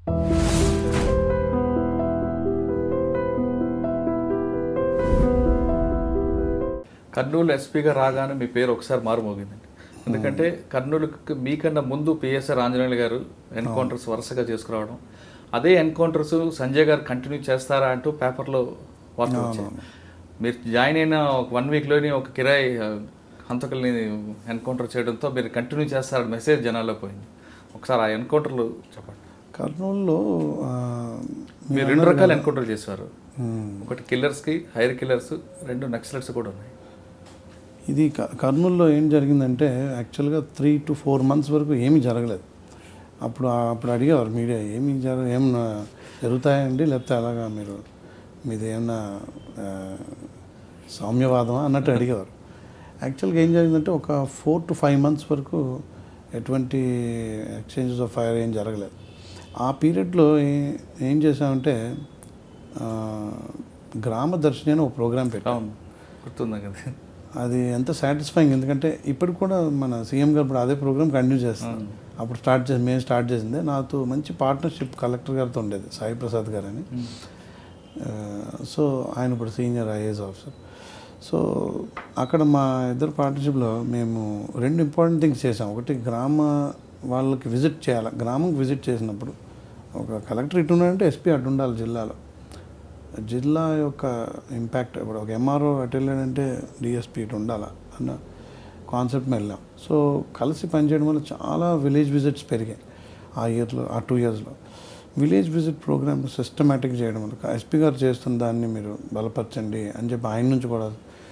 కర్నూలు ఎస్పీగా రాగానే మీ పేరు ఒకసారి మారుమోగిందండి ఎందుకంటే కర్నూలుకి మీకన్నా ముందు పిఎస్ఆర్ ఆంజనేయులు గారు ఎన్కౌంటర్స్ వరుసగా చేసుకురావడం అదే ఎన్కౌంటర్స్ సంజయ్ గారు కంటిన్యూ చేస్తారా అంటూ పేపర్లో వార్తలు వచ్చాయి మీరు జాయిన్ అయిన ఒక వన్ వీక్లోనే ఒక కిరాయి ఆ, హంతకుల్ని ఎన్కౌంటర్ చేయడంతో మీరు కంటిన్యూ చేస్తారని మెసేజ్ జనాల్లో పోయింది ఒకసారి ఆ ఎన్కౌంటర్లు చెప్పండి కర్నూలులో ఆ, మీరు రెండు రకాల ఎన్కౌంటర్ చేశారు మ్మ్. ఒకటి కిల్లర్స్కి హైర్ కిల్లర్స్ రెండు నక్సలెట్స్ కూడా ఉన్నాయి ఇది క- కర్నూలులో ఏం జరిగిందంటే యాక్చువల్గా త్రీ టు ఫోర్ మంత్స్ వరకు ఏమీ జరగలేదు అప్పుడు ఆ- అప్పుడు అడిగేవారు మీడియా ఏమి జరగ ఏం జరుగుతాయండి లేకపోతే అలాగా మీరు మీది ఏమన్నా ఆ, సామ్యవాదమా అన్నట్టు అడిగేవారు యాక్చువల్గా ఏం జరిగిందంటే ఒక ఫోర్ టు ఫైవ్ మంత్స్ వరకు ఎటువంటి ఎక్స్చేంజెస్ ఆఫ్ ఫైర్ ఏం జరగలేదు ఆ పీరియడ్లో ఏ- ఏం చేసామంటే ఆ, గ్రామ దర్శిని అని ఒక ప్రోగ్రాం పెట్టాం అవును గుర్తుందా కదా అది ఎంత సాటిస్ఫైయింగ్ ఎందుకంటే ఇప్పుడు కూడా మన సీఎం గారు ఇప్పుడు అదే ప్రోగ్రామ్ కంటిన్యూ చేస్తాం అప్పుడు స్టార్ట్ చేసి మేము స్టార్ట్ చేసింది నాతో మంచి పార్ట్నర్షిప్ కలెక్టర్ గారితో ఉండేది సాయి ప్రసాద్ గారు అని ఆ, సో ఆయన ఇప్పుడు సీనియర్ ఐఏఎస్ ఆఫీసర్ సో అక్కడ మా ఇద్దరు పార్ట్నర్షిప్లో మేము రెండు ఇంపార్టెంట్ థింగ్స్ చేసాం ఒకటి గ్రామ వాళ్ళకి విజిట్ చేయాలి గ్రామంకి విజిట్ చేసినప్పుడు ఒక కలెక్టర్ ఇటు ఉన్నాడంటే ఎస్పీ అటు ఉండాలి జిల్లాలో జిల్లా యొక్క ఇంపాక్ట్ ఇప్పుడు ఒక ఎంఆర్ఓ అటు వెళ్ళాడంటే డిఎస్పీ ఇటు ఉండాలా అన్న కాన్సెప్ట్ మీద వెళ్ళాం సో కలిసి పనిచేయడం వల్ల చాలా విలేజ్ విజిట్స్ పెరిగాయి ఆ ఇయర్లో ఆ టూ ఇయర్స్లో విలేజ్ విజిట్ ప్రోగ్రామ్ సిస్టమేటిక్ చేయడం వల్ల ఎస్పీ గారు చేస్తున్న దాన్ని మీరు బలపరచండి అని చెప్పి ఆయన నుంచి కూడా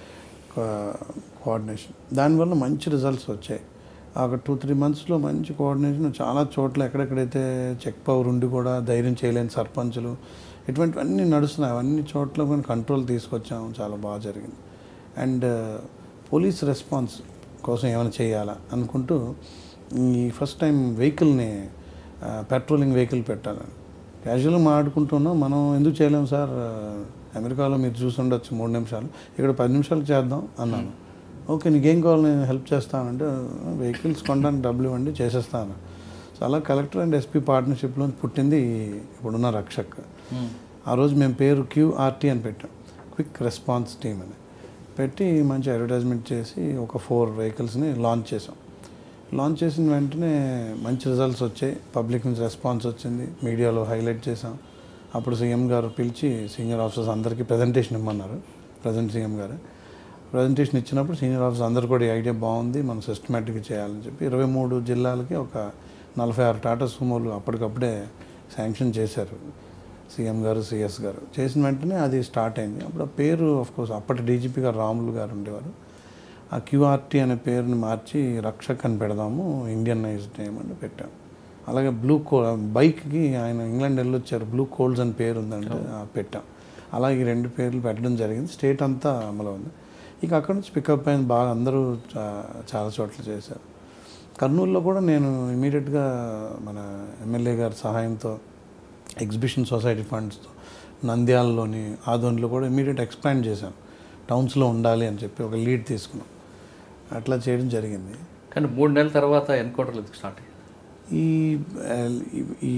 కోఆర్డినేషన్ దానివల్ల మంచి రిజల్ట్స్ వచ్చాయి ఒక టూ త్రీ మంత్స్లో మంచి కోఆర్డినేషన్ చాలా చోట్ల ఎక్కడెక్కడైతే చెక్ పవర్ ఉండి కూడా ధైర్యం చేయలేని సర్పంచులు ఇటువంటివన్నీ నడుస్తున్నాయి అవన్నీ చోట్ల మనం కంట్రోల్ తీసుకొచ్చాము చాలా బాగా జరిగింది అండ్ పోలీస్ రెస్పాన్స్ కోసం ఏమైనా చేయాలా అనుకుంటూ ఈ ఫస్ట్ టైం వెహికల్ని పెట్రోలింగ్ వెహికల్ పెట్టాలని క్యాజువల్గా మాట్లాడుకుంటున్నాం మనం ఎందుకు చేయలేము సార్ అమెరికాలో మీరు చూసి ఉండొచ్చు మూడు నిమిషాలు ఇక్కడ పది నిమిషాలు చేద్దాం అన్నాను ఓకే నీకేం కావాలి నేను హెల్ప్ చేస్తానంటే వెహికల్స్ కొనడానికి డబ్బులు ఇవ్వండి చేసేస్తాను సో అలా కలెక్టర్ అండ్ ఎస్పీ పార్ట్నర్షిప్లో పుట్టింది ఇప్పుడున్న రక్షక్ ఆ రోజు మేము పేరు క్యూఆర్టీ అని పెట్టాం క్విక్ రెస్పాన్స్ టీమ్ అని పెట్టి మంచి అడ్వర్టైజ్మెంట్ చేసి ఒక ఫోర్ వెహికల్స్ని లాంచ్ చేసాం లాంచ్ చేసిన వెంటనే మంచి రిజల్ట్స్ వచ్చాయి పబ్లిక్ నుంచి రెస్పాన్స్ వచ్చింది మీడియాలో హైలైట్ చేసాం అప్పుడు సీఎం గారు పిలిచి సీనియర్ ఆఫీసర్స్ అందరికీ ప్రజెంటేషన్ ఇమ్మన్నారు ప్రజెంట్ సీఎం గారు ప్రజెంటేషన్ ఇచ్చినప్పుడు సీనియర్ ఆఫీసర్ అందరు కూడా ఈ ఐడియా బాగుంది మనం సిస్టమేటిక్గా చేయాలని చెప్పి ఇరవై మూడు జిల్లాలకి ఒక నలభై ఆరు టాటా సుమోలు అప్పటికప్పుడే శాంక్షన్ చేశారు సీఎం గారు సిఎస్ గారు చేసిన వెంటనే అది స్టార్ట్ అయింది అప్పుడు ఆ పేరు ఆఫ్ కోర్స్ అప్పటి డీజీపీ గారు రాములు గారు ఉండేవారు ఆ క్యూఆర్టీ అనే పేరుని మార్చి రక్షక్ అని పెడదాము ఇండియనైజ్డ్ నేమ్ అని పెట్టాం అలాగే బ్లూ కో బైక్కి ఆయన ఇంగ్లాండ్ వెళ్ళొచ్చారు బ్లూ కోల్డ్స్ అని పేరు ఉందంటే ఆ పెట్టాం అలాగే ఈ రెండు పేర్లు పెట్టడం జరిగింది స్టేట్ అంతా అమలు ఉంది ఇక అక్కడ నుంచి పికప్ అయింది బాగా అందరూ చా- చాలా చోట్ల చేశారు కర్నూలులో కూడా నేను ఇమీడియట్గా మన ఎమ్మెల్యే గారి సహాయంతో ఎగ్జిబిషన్ సొసైటీ ఫండ్స్తో నంద్యాలలోని ఆదోన్లో కూడా ఇమీడియట్ ఎక్స్పాండ్ చేశాను టౌన్స్లో ఉండాలి అని చెప్పి ఒక లీడ్ తీసుకున్నాం అట్లా చేయడం జరిగింది కానీ మూడు నెలల తర్వాత ఎన్కౌంటర్లు ఎందుకు స్టార్ట్ అయ్యాయి ఈ ఆ, ఈ- ఈ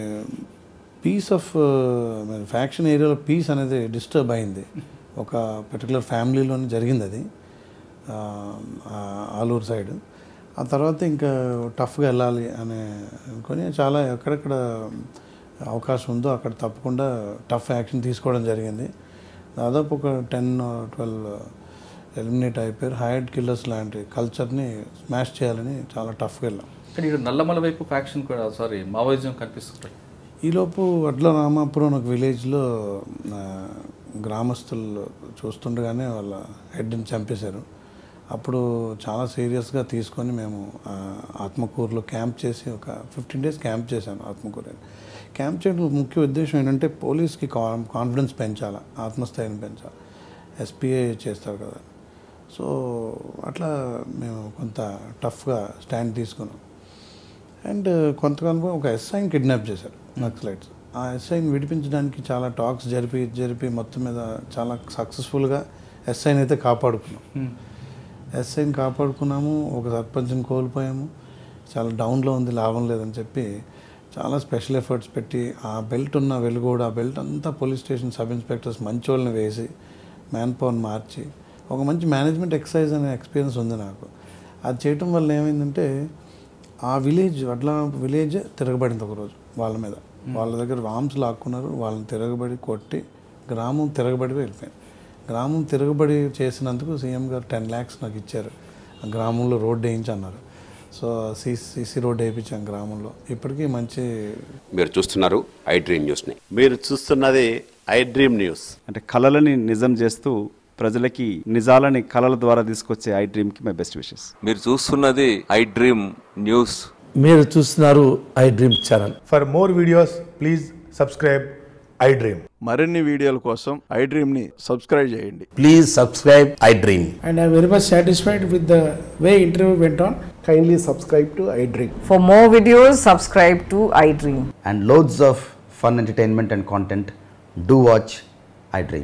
పీస్ ఆఫ్ ఫ్యాక్షన్ ఏరియాలో పీస్ అనేది డిస్టర్బ్ అయింది ఒక పర్టికులర్ ఫ్యామిలీలోనే జరిగింది అది ఆ, ఆ, ఆలూరు సైడ్ ఆ తర్వాత ఇంకా టఫ్గా వెళ్ళాలి అని అనుకొని చాలా ఎక్కడెక్కడ అవకాశం ఉందో అక్కడ తప్పకుండా టఫ్ యాక్షన్ తీసుకోవడం జరిగింది దాదాపు ఒక టెన్ ట్వెల్వ్ ఎలిమినేట్ అయిపోయారు హైడ్ కిల్లర్స్ లాంటి కల్చర్ని స్మాష్ చేయాలని చాలా టఫ్గా వెళ్ళాం కానీ ఇక్కడ నల్లమల వైపు ఫ్యాక్షన్ కూడా సారీ మావోయిజం కనిపిస్తుంటాయి ఈలోపు వడ్ల రామాపురం ఒక విలేజ్లో ఆ, గ్రామస్తులు చూస్తుండగానే వాళ్ళ హెడ్ని చంపేశారు అప్పుడు చాలా సీరియస్గా తీసుకొని మేము ఆ, ఆత్మకూరులో క్యాంప్ చేసి ఒక ఫిఫ్టీన్ డేస్ క్యాంప్ చేశాను ఆత్మకూరు క్యాంప్ చేయడం ముఖ్య ఉద్దేశం ఏంటంటే పోలీస్కి కా- కాన్ఫిడెన్స్ పెంచాలి ఆత్మస్థైర్యం పెంచాలి ఎస్పీఏ చేస్తారు కదా సో అట్లా మేము కొంత టఫ్గా స్టాండ్ తీసుకున్నాం అండ్ కొంతకాలం ఒక ఎస్ఐని కిడ్నాప్ చేశారు నక్సలైట్స్ ఆ ఎస్ఐని విడిపించడానికి చాలా టాక్స్ జరిపి జరిపి మొత్తం మీద చాలా సక్సెస్ఫుల్గా ఎస్ఐని అయితే కాపాడుకున్నాం ఎస్ఐని కాపాడుకున్నాము ఒక సర్పంచ్ని కోల్పోయాము చాలా డౌన్లో ఉంది లాభం లేదని చెప్పి చాలా స్పెషల్ ఎఫర్ట్స్ పెట్టి ఆ బెల్ట్ ఉన్న వెలుగోడు ఆ బెల్ట్ అంతా పోలీస్ స్టేషన్ సబ్ ఇన్స్పెక్టర్స్ మంచోళ్ళని వేసి మ్యాన్ పవర్ని మార్చి ఒక మంచి మేనేజ్మెంట్ ఎక్సర్సైజ్ అనే ఎక్స్పీరియన్స్ ఉంది నాకు అది చేయటం వల్ల ఏమైందంటే ఆ విలేజ్ అట్లా విలేజ్ తిరగబడింది ఒకరోజు వాళ్ళ మీద వాళ్ళ దగ్గర వామ్స్ లాక్కున్నారు వాళ్ళని తిరగబడి కొట్టి గ్రామం తిరగబడి వెళ్ళిపోయింది గ్రామం తిరగబడి చేసినందుకు సీఎం గారు టెన్ ల్యాక్స్ నాకు ఇచ్చారు ఆ గ్రామంలో రోడ్డు వేయించి అన్నారు సో సీసీ సీసీ రోడ్డు వేయించాం గ్రామంలో ఇప్పటికీ మంచి మీరు చూస్తున్నారు ఐ డ్రీమ్ న్యూస్ని మీరు చూస్తున్నది ఐ డ్రీమ్ న్యూస్ అంటే కళలని నిజం చేస్తూ ప్రజలకి నిజాలని కళల ద్వారా తీసుకొచ్చే ఐ డ్రీమ్కి మై బెస్ట్ విషెస్ మీరు చూస్తున్నది ఐ డ్రీమ్ న్యూస్ మీరు చూస్తున్నారు iDream channel For more videos, please subscribe iDream. మరిన్ని వీడియోల కోసం ఐ డ్రీమ్ని సబ్స్క్రైబ్ చేయండి please subscribe iDream and I'm very much satisfied with the way interview went on. Kindly subscribe to iDream. For more videos, subscribe to iDream. and loads of fun entertainment and content, do watch iDream.